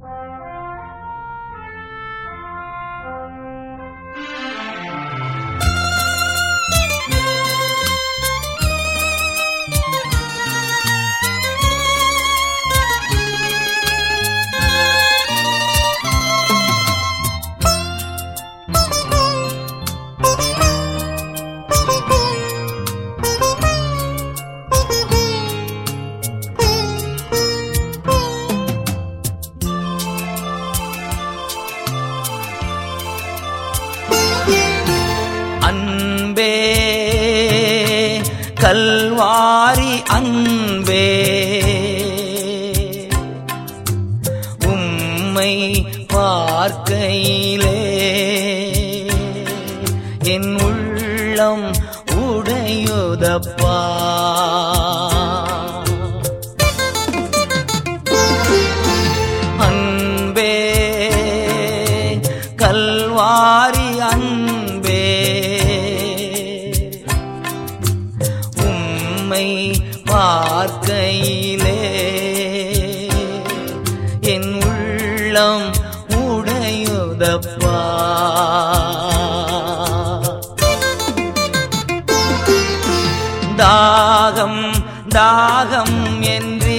அன்பே கல்வாரி அன்பே உம்மை பார்க்கையிலே என் உள்ளம் உடையுதப்பா அன்பே கல்வாரி அன்பே உம்மை பார்க்கையிலே என் உள்ளம் உடையுதப்பா தாகம் தாகம் என்றே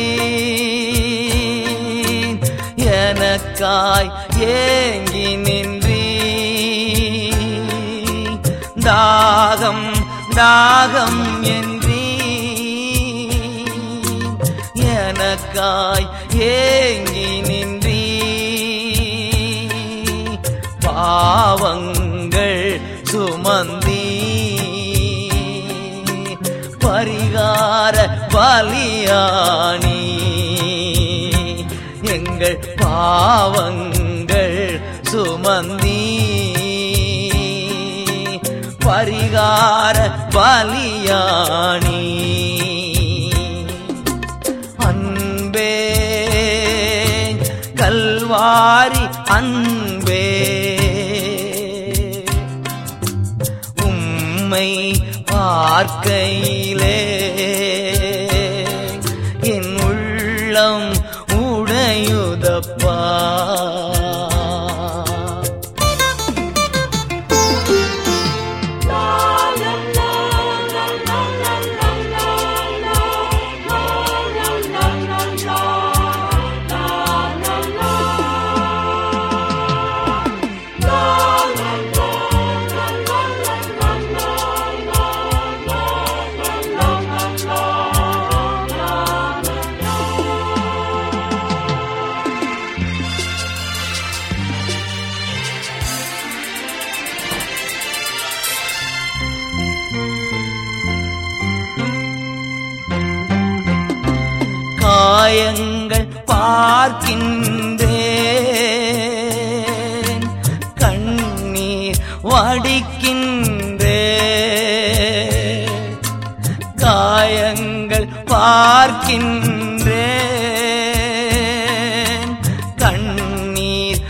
எனக்காய் ஏங்கி நின்றீ தாகம் தாகம் என்றீ எனக்காய் ஏங்கி நின்றீ பாவங்கள் சுமந்தீ பரிகார பலியானி எங்கள் பாவங்கள் சுமந்தீ பரிகார பலியானி அன்பே கல்வாரி அன்பே உம்மை பார்க்கையிலே என் உள்ளம் உடையுதப்பா காயங்கள் பார்க்கின்றேன் கண்ணீர் வடிக்கின்றேன் காயங்கள் பார்க்கின்றேன் கண்ணீர்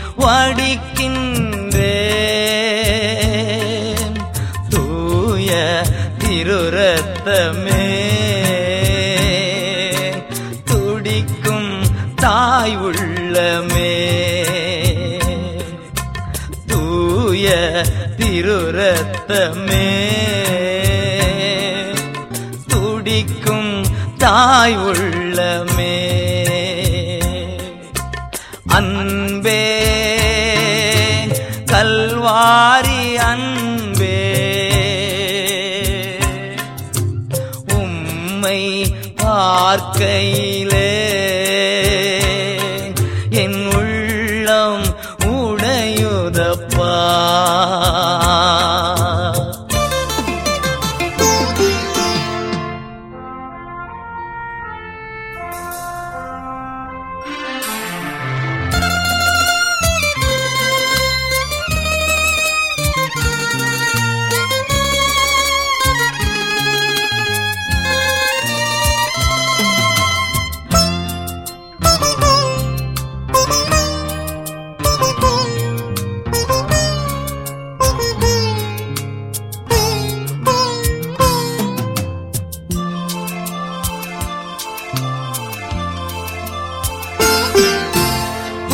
வடிக்கின்றேன் தூய திருரத்தமே துடிக்கும் தாய் உள்ளமே தூய திருரத்தமே துடிக்கும் தாய் உள்ளமே அன்பே கல்வாரி அன்பே உம்மை பார்க்கையிலே என் உள்ளம் உடையுதப்பா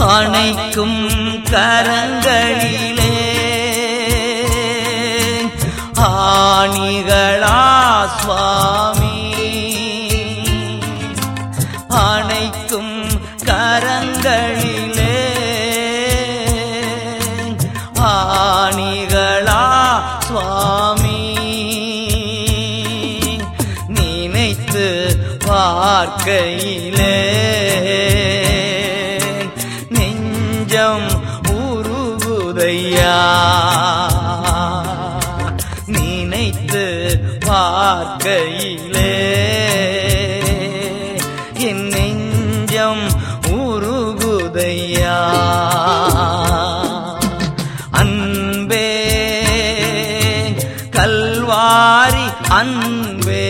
அணைக்கும் கரங்களிலே ஆணிகளா சுவாமி அணைக்கும் கரங்களிலே ஆணிகளா சுவாமி நினைத்து பார்க்கையிலே நெஞ்சம் உருகுதையா நினைத்து பார்க்கையிலே என் நெஞ்சம் உருகுதையா அன்பே கல்வாரி அன்பே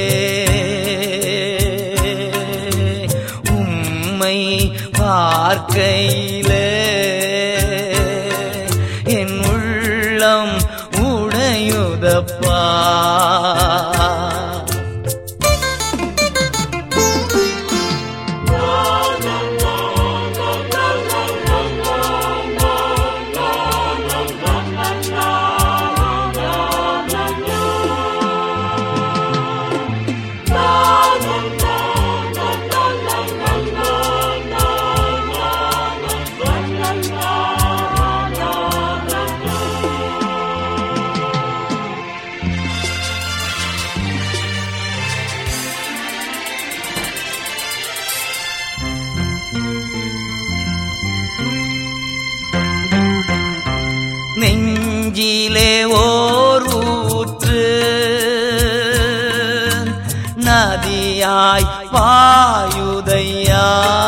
உம்மை பார்க்கையிலே என் உள்ளம் உடையுதப்பா நெஞ்சிலே ஓர் ஊற்று நதியாய் பாயுதையா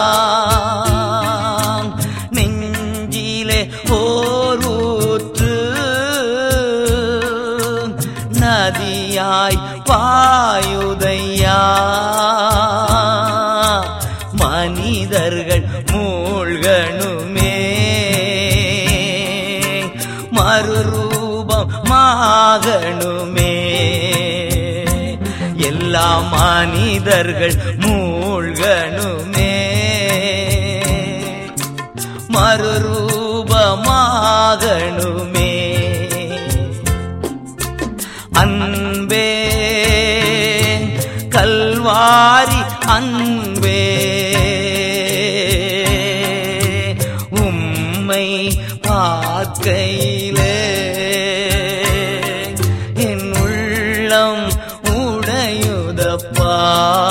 நெஞ்சிலே ஓர் ஊற்று நதியாய் பாயுதையா மனிதர்கள் மூழ்கணுமே மறுரூபம் மாகணுமே எல்லா மனிதர்கள் மூழ்கணுமே மறுரூபமாகணுமே அன்பே கல்வாரி அன்பே உம்மை பார்க்கையிலே என் உள்ளம் உடையுதப்பா